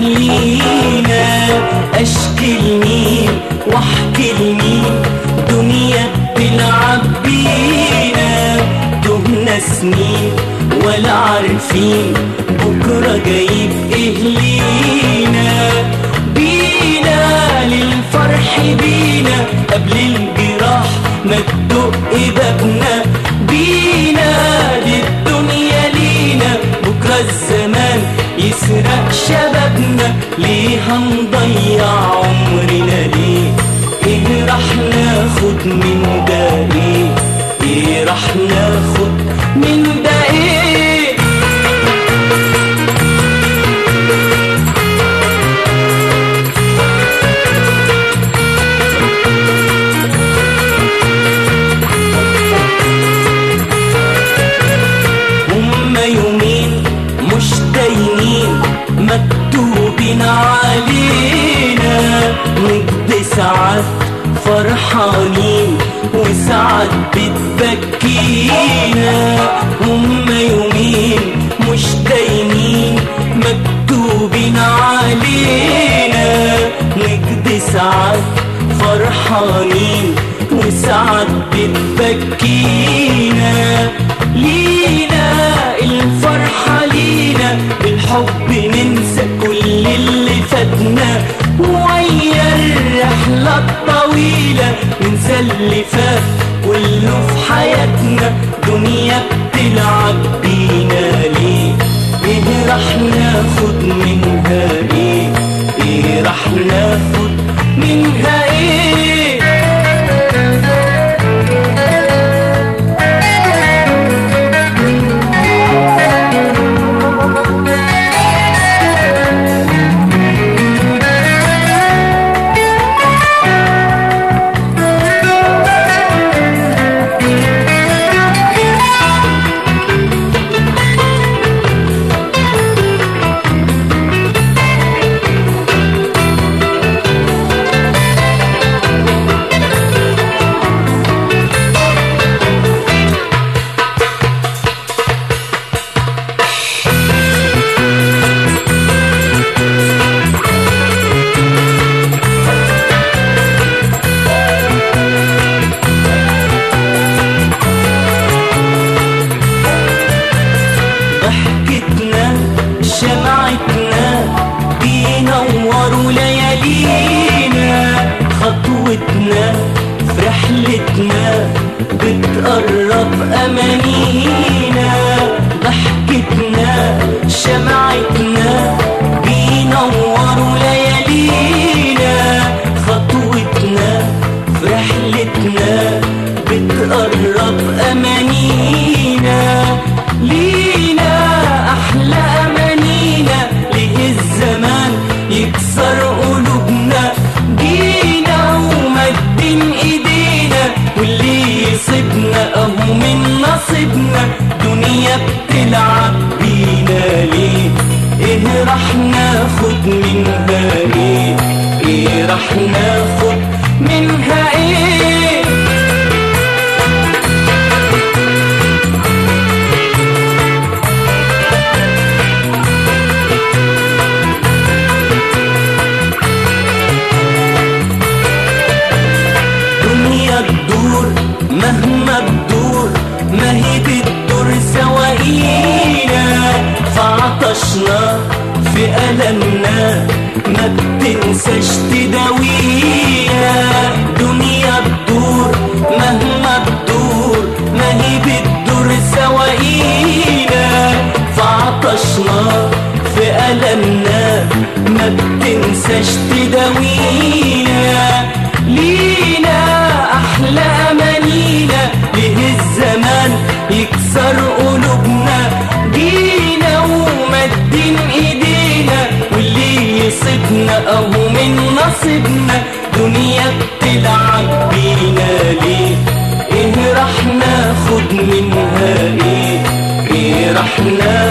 لينا اشكي لمين واحكي لمين دنيا بتلعب بينا تهنا سنين ولا عارفين بكرة جايب ايه لينا بينا للفرح بينا قبل الجراح ما تدق بابنا بينا للدنيا لينا بكرة الزمان يسرق شبابنا ليه هنضيع عمرنا ليه ايه راح ناخد من ده ايه ايه راح ناخد من ده ايه هما يومين مش دايمين مكتوبين علينا نقضي ساعات فرحانين وساعات بتبكينا هما يومين مش دايمين مكتوبين علينا نقضي ساعات فرحانين وساعات بتبكينا لينا الفرحة لينا بالحب ننسى كل اللي فاتنا ويا الرحلة الطويلة ننسى اللي فات كله في حياتنا دنيا بتلعب بينا ليه ايه راح ناخد منها ايه ايه راح ناخد منها ايه ضحكتنا شمعتنا بينوروا ليالينا خطوتنا في رحلتنا بتقرب أمانينا ضحكتنا شمعتنا بينوروا ليالينا خطوتنا في رحلتنا بتقرب أمانينا لينا أحلى أمانينا ليه الزمان يكسر قلوبنا جينا ومدين إيدينا واللي يصيبنا أهو من نصيبنا دنيا بتلعب بينا ليه إيه راح ناخد منها إيه إيه راح ناخد منها إيه دنيا تدور مهما تدور ما هي بتدور سواقينا فعطشنا في ألمنا ما بتنساش تداوينا دنيا تدور مهما تدور ما هي بتدور سواقينا فعطشنا في ألمنا ما بتنساش تداوينا لينا أحلى أمانينا ليه الزمان يكسر قلوبنا جينا ومدين إيدينا واللي يصيبنا أهو من نصيبنا دنيا بتلعب بينا ليه إيه راح ناخد منها إيه إيه راح ناخد